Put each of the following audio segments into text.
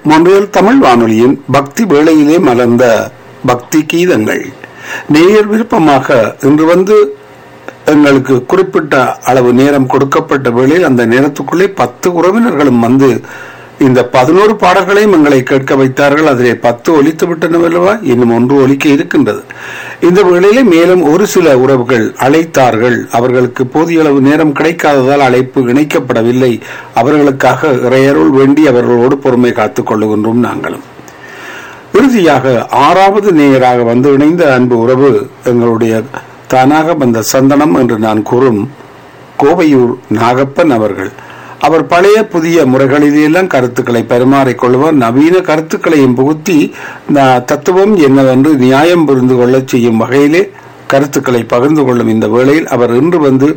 மொன்றியல் தமிழ் வானொலியின் பக்தி வேளையிலே மலர்ந்த பக்தி கீதங்கள் நேயர் விருப்பமாக இன்று வந்து எங்களுக்கு குறிப்பிட்ட அளவு நேரம் கொடுக்கப்பட்ட வேளையில் அந்த நேரத்துக்குள்ளே பத்து உறவினர்களும் வந்து இந்த பதினோரு பாடல்களையும் எங்களை கேட்க வைத்தார்கள் அதிலே பத்து ஒலித்து விட்டனவல்லவா இன்னும் ஒன்று ஒலிக்க இருக்கின்றது இந்த வேளையிலே மேலும் ஒரு சில உறவுகள் அழைத்தார்கள் அவர்களுக்கு போதிய அளவு நேரம் கிடைக்காததால் அழைப்பு இணைக்கப்படவில்லை அவர்களுக்காக இறையருள் வேண்டி அவர்களோடு பொறுமை காத்துக் கொள்ளுகின்றோம் நாங்களும் இறுதியாக ஆறாவது நேயராக வந்து இணைந்த அன்பு உறவு எங்களுடைய தானாக வந்த சந்தனம் என்று நான் கூறும் கோவையூர் நாகப்பன் அவர்கள் அவர் பழைய புதிய முறைகளிலெல்லாம் கருத்துக்களை பரிமாறிக் கொள்வார் நவீன கருத்துக்களையும் புகுத்தி ந- தத்துவம் என்னவென்று நியாயம் புரிந்து கொள்ளச் செய்யும் வகையிலே கருத்துக்களை பகிர்ந்து கொள்ளும் இந்த வேளையில் அவர் இன்று வந்து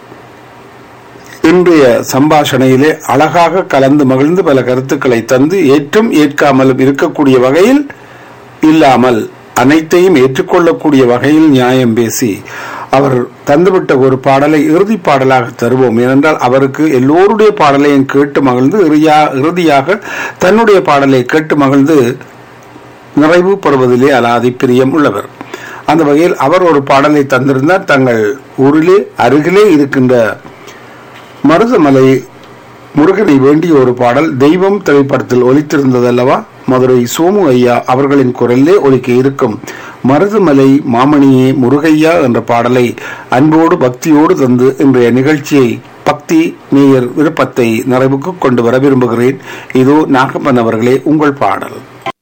இன்றைய சம்பாஷணையிலே அழகாக கலந்து மகிழ்ந்து பல கருத்துக்களை தந்து ஏற்றும் ஏற்காமலும் இருக்கக்கூடிய வகையில் இல்லாமல் அனைத்தையும் ஏற்றுக்கொள்ளக்கூடிய வகையில் நியாயம் பேசி அவர் தந்துவிட்ட ஒரு பாடலை இறுதி பாடலாக தருவோம் ஏனென்றால் அவருக்கு எல்லோருடைய பாடலையும் கேட்டு மகிழ்ந்து இறுதியா- இறுதியாக தன்னுடைய பாடலை கேட்டு மகிழ்ந்து நிறைவு பெறுவதிலே அலாதி பிரியம் உள்ளவர் அந்த வகையில் அவர் ஒரு பாடலை தந்திருந்தார் தங்கள் ஊரிலே அருகிலே இருக்கின்ற மருதமலை முருகனை வேண்டிய ஒரு பாடல் தெய்வம் திரைப்படத்தில் ஒலித்திருந்ததல்லவா மதுரை சோமு ஐயா அவர்களின் குரலிலே ஒலிக்க இருக்கும் மருதமலை மாமணியே முருகையா என்ற பாடலை அன்போடு பக்தியோடு தந்து இன்றைய நிகழ்ச்சியை பக்தி நேயர் விருப்பத்தை நிறைவுக்கு கொண்டு வர விரும்புகிறேன் இதோ நாகப்பன் அவர்களே உங்கள் பாடல்